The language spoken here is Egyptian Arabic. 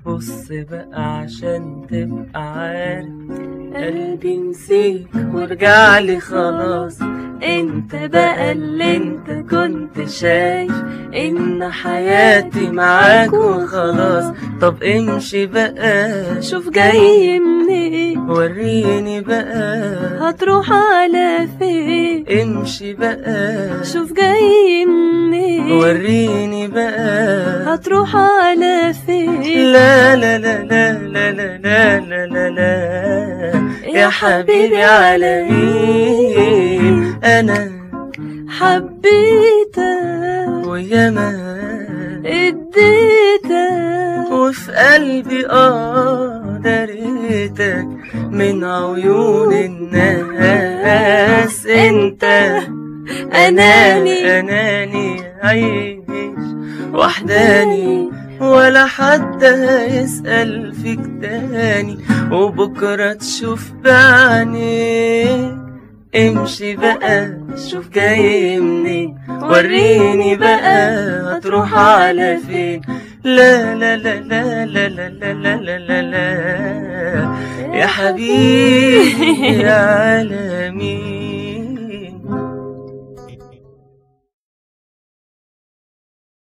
بص بقى عشان تبقى عارف قلبي نسيك وارجع لي خلاص انت بقى اللي انت كنت شايف ان حياتي معاك وخلاص طب امشي بقى شوف جاي منين وريني بقى هتروح على فين امشي بقى شوف جاي منين وريني بقى هتروح على فين لا لا لا لا لا لا لا لا لا لا يا حبيبي على مين انا حبيتك وياما اديتك وفي قلبي اه دريتك من عيون الناس انت أناني. اناني عيش وحداني ولا حد هيسأل فيك تاني وبكرة تشوف بعينيك امشي بقى شوف جاي منين وريني بقى هتروح على فين لا لا لا لا لا لا لا لا لا لا لا يا حبيبي يا عالمي